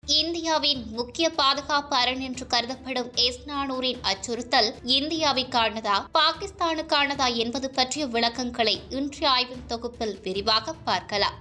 இந்தியாவின் முக்கிய பாதுகாப்பு அரண் என்று கருதப்படும் எஸ் நானூரின் அச்சுறுத்தல் இந்தியாவிற்கானதா பாகிஸ்தானுக்கானதா என்பது பற்றிய விளக்கங்களை இன்றைய ஆய்வின் தொகுப்பில் விரிவாக பார்க்கலாம்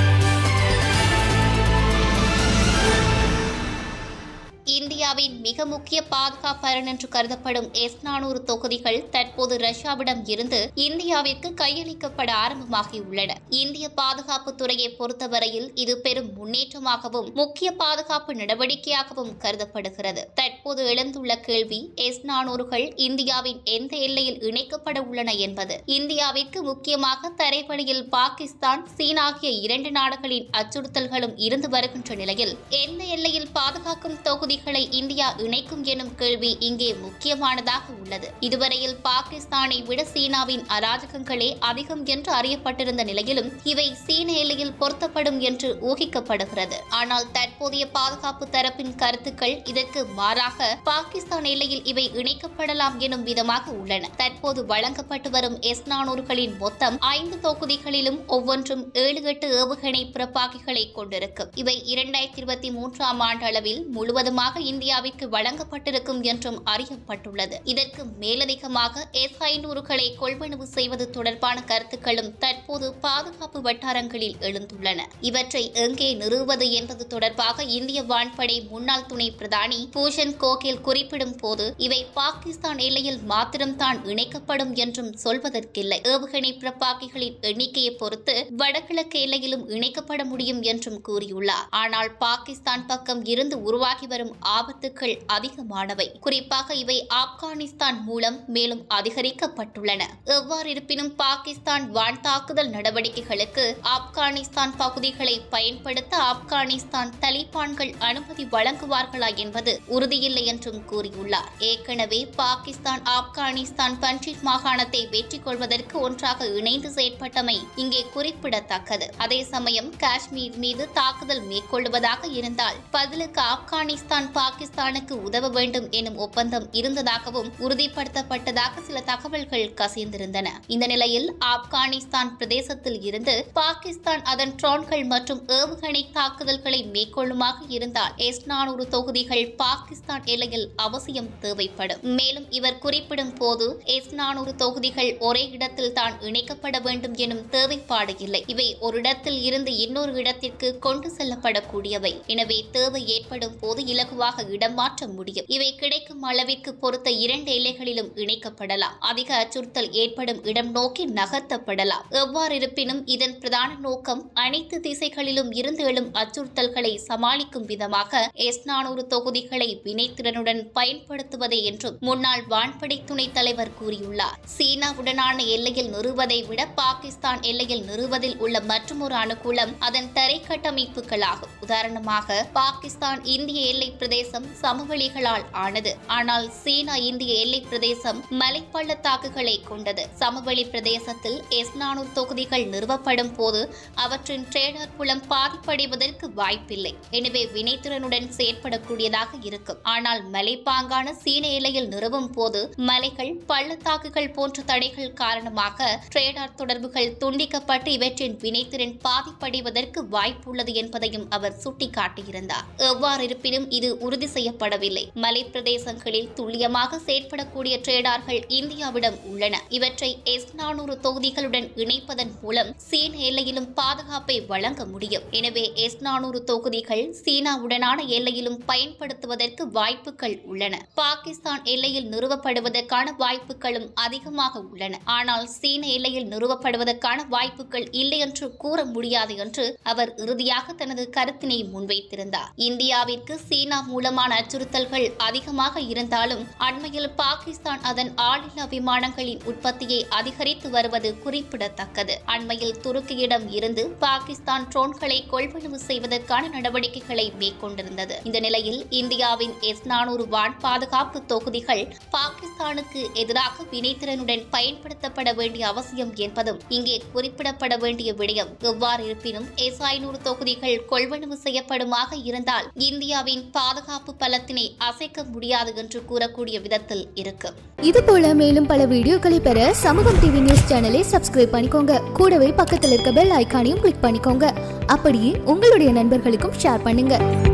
இந்தியாவின் மிக முக்கிய பாதுகாப்பு அரண் என்று கருதப்படும் எஸ் நானூறு தொகுதிகள் தற்போது ரஷ்யாவிடம் இருந்து இந்தியாவிற்கு கையளிக்கப்பட ஆரம்பமாகியுள்ளன இந்திய பாதுகாப்பு துறையை பொறுத்தவரையில் இது பெரும் முன்னேற்றமாகவும் முக்கிய பாதுகாப்பு நடவடிக்கையாகவும் கருதப்படுகிறது தற்போது எழுந்துள்ள கேள்வி எஸ் நானூறுகள் இந்தியாவின் எந்த எல்லையில் இணைக்கப்பட உள்ளன என்பது இந்தியாவிற்கு முக்கியமாக தரைவழியில் பாகிஸ்தான் சீனா ஆகிய இரண்டு நாடுகளின் அச்சுறுத்தல்களும் இருந்து வருகின்ற நிலையில் எந்த எல்லையில் பாதுகாக்கும் தொகுதிகளை இந்தியா இணைக்கும் எனும் கேள்வி இங்கே முக்கியமானதாக உள்ளது இதுவரையில் பாகிஸ்தானை விட சீனாவின் அராஜகங்களே அதிகம் என்று அறியப்பட்டிருந்த நிலையிலும் இவை சீன எல்லையில் பொருத்தப்படும் என்று ஊகிக்கப்படுகிறது ஆனால் தற்போதைய பாதுகாப்பு தரப்பின் கருத்துக்கள் இதற்கு மாறாக பாகிஸ்தான் எல்லையில் இவை இணைக்கப்படலாம் எனும் விதமாக உள்ளன தற்போது வழங்கப்பட்டு வரும் எஸ் நானூறுகளின் மொத்தம் ஐந்து தொகுதிகளிலும் ஒவ்வொன்றும் ஏழு எட்டு ஏவுகணை பிறப்பாக்கிகளை கொண்டிருக்கும் இவை இரண்டாயிரத்தி இருபத்தி மூன்றாம் ஆண்டு அளவில் முழுவதுமாக இந்தியாவிற்கு வழங்கப்பட்டிருக்கும் என்றும் அறியப்பட்டுள்ளது இதற்கு மேலதிகமாக எஸ் ஐநூறுகளை கொள்வனவு செய்வது தொடர்பான கருத்துக்களும் தற்போது பாதுகாப்பு வட்டாரங்களில் எழுந்துள்ளன இவற்றை எங்கே நிறுவுவது என்பது தொடர்பாக இந்திய வான்படை முன்னாள் துணை பிரதானி பூஷன் கோகேல் குறிப்பிடும் போது இவை பாகிஸ்தான் எல்லையில் மாத்திரம்தான் இணைக்கப்படும் என்றும் சொல்வதற்கில்லை ஏவுகணை பிறப்பாக்கிகளின் எண்ணிக்கையை பொறுத்து வடகிழக்கு எல்லையிலும் இணைக்கப்பட முடியும் என்றும் கூறியுள்ளார் ஆனால் பாகிஸ்தான் பக்கம் இருந்து உருவாகி வரும் ஆபத்துக்கள் அதிகமானவை குறிப்பாக இவை ஆப்கானிஸ்தான் மூலம் மேலும் அதிகரிக்கப்பட்டுள்ளன எவ்வாறு இருப்பினும் பாகிஸ்தான் வான் தாக்குதல் நடவடிக்கைகளுக்கு ஆப்கானிஸ்தான் பகுதிகளை பயன்படுத்த ஆப்கானிஸ்தான் தலிபான்கள் அனுமதி வழங்குவார்களா என்பது உறுதியில்லை என்றும் கூறியுள்ளார் ஏற்கனவே பாகிஸ்தான் ஆப்கானிஸ்தான் பஞ்சிட் மாகாணத்தை வெற்றி கொள்வதற்கு ஒன்றாக இணைந்து செயற்பட்டமை இங்கே குறிப்பிடத்தக்கது அதே சமயம் காஷ்மீர் மீது தாக்குதல் மேற்கொள்வதாக இருந்தால் பதிலுக்கு ஆப்கானிஸ்தான் பாகிஸ்தானுக்கு உதவ வேண்டும் எனும் ஒப்பந்தம் இருந்ததாகவும் உறுதிப்படுத்தப்பட்டதாக சில தகவல்கள் கசிந்திருந்தன இந்த நிலையில் ஆப்கானிஸ்தான் பிரதேசத்தில் இருந்து பாகிஸ்தான் அதன் ட்ரோன்கள் மற்றும் ஏவுகணை தாக்குதல்களை மேற்கொள்ளுமாக இருந்தால் எஸ் நானூறு தொகுதிகள் பாகிஸ்தான் எல்லையில் அவசியம் தேவைப்படும் மேலும் இவர் குறிப்பிடும் போது எஸ் நானூறு தொகுதிகள் ஒரே இடத்தில் தான் இணைக்கப்பட வேண்டும் எனும் தேவைப்பாடு இல்லை இவை ஒரு இடத்தில் இருந்து இன்னொரு இடத்திற்கு கொண்டு செல்லப்படக்கூடியவை எனவே தேவை ஏற்படும் போது இலகுவாக இடம் மாற்ற முடியும் இவை கிடைக்கும் அளவிற்கு பொறுத்த இரண்டு எல்லைகளிலும் இணைக்கப்படலாம் அதிக அச்சுறுத்தல் ஏற்படும் இடம் நோக்கி நகர்த்தப்படலாம் எவ்வாறு இருப்பினும் இதன் பிரதான நோக்கம் அனைத்து திசைகளிலும் இருந்து எழும் அச்சுறுத்தல்களை சமாளிக்கும் விதமாக எஸ் நானூறு தொகுதிகளை வினைத்திறனுடன் பயன்படுத்துவதே என்றும் முன்னாள் வான்படை துணைத் தலைவர் கூறியுள்ளார் சீனாவுடனான எல்லையில் நிறுவதை விட பாகிஸ்தான் எல்லையில் நிறுவதில் உள்ள மற்றொரு அனுகூலம் அதன் தரை கட்டமைப்புகளாகும் உதாரணமாக பாகிஸ்தான் இந்திய எல்லை பிரதேசம் சமவெளிகளால் ஆனது ஆனால் சீனா இந்திய எல்லை பிரதேசம் மலைப்பள்ளத்தாக்குகளை கொண்டது சமவெளி பிரதேசத்தில் எஸ் நானூறு தொகுதிகள் நிறுவப்படும் போது அவற்றின் ட்ரேடர் புலம் பாதிப்படைவதற்கு வாய்ப்பில்லை எனவே வினைத்திறனுடன் செயற்படக்கூடியதாக இருக்கும் ஆனால் மலைப்பாங்கான சீன எல்லையில் நிறுவும் போது மலைகள் பள்ளத்தாக்குகள் போன்ற தடைகள் காரணமாக ட்ரேடார் தொடர்புகள் துண்டிக்கப்பட்டு இவற்றின் வினைத்திறன் பாதிப்படைவதற்கு வாய்ப்புள்ளது என்பதையும் அவர் சுட்டிக்காட்டியிருந்தார் எவ்வாறு இருப்பினும் இது உறுதி செய்யப்படவில்லை மலை பிரதேசங்களில் துல்லியமாக செயற்படக்கூடிய ட்ரேடார்கள் இந்தியாவிடம் உள்ளன இவற்றை எஸ் நானூறு தொகுதிகளுடன் இணைப்பதன் மூலம் சீன எல்லையிலும் பாதுகாப்பை வழங்க முடியும் எனவே எஸ் நானூறு தொகுதிகள் சீனாவுடனான எல்லையிலும் பயன்படுத்துவதற்கு வாய்ப்புகள் உள்ளன பாகிஸ்தான் எல்லையில் நிறுவப்படுவதற்கான வாய்ப்புகளும் அதிகமாக உள்ளன ஆனால் சீன எல்லையில் நிறுவப்படுவதற்கான வாய்ப்புகள் இல்லை என்று கூற முடியாது என்று அவர் இறுதியாக தனது கருத்தினை முன்வைத்திருந்தார் இந்தியாவிற்கு சீனா மூலமான அச்சுறுத்தல்கள் அதிகமாக இருந்தாலும் அண்மையில் பாகிஸ்தான் அதன் ஆளில்லா விமானங்களின் உற்பத்தியை அதிகரித்து வருவது குறிப்பிடத்தக்கது அண்மையில் துருக்கியிடம் இருந்து பாகிஸ்தான் ட்ரோன்களை கொள்வனவு செய்வதற்கான நடவடிக்கைகளை மேற்கொண்டிருந்தது இந்த நிலையில் இந்தியாவின் எஸ் நானூறு வான் பாதுகாப்பு தொகுதிகள் பாகிஸ்தானுக்கு எதிராக வினைத்திறனுடன் பயன்படுத்தப்பட வேண்டிய அவசியம் என்பதும் இங்கே குறிப்பிடப்பட வேண்டிய விடயம் எவ்வாறு இருப்பினும் எஸ் ஐநூறு தொகுதிகள் கொள்வனவு செய்யப்படுமாக இருந்தால் இந்தியாவின் பாதுகாப்பு பலத்தினை அசைக்க முடியாது என்று கூறக்கூடிய விதத்தில் இருக்கு இது போல மேலும் பல வீடியோக்களை பெற சமூகம் டிவி நியூஸ் சேனலை சப்ஸ்கிரைப் பண்ணிக்கோங்க கூடவே பக்கத்தில் இருக்க பெல் ஐகானையும் கிளிக் பண்ணிக்கோங்க அப்படியே உங்களுடைய நண்பர்களுக்கும் ஷேர் பண்ணுங்க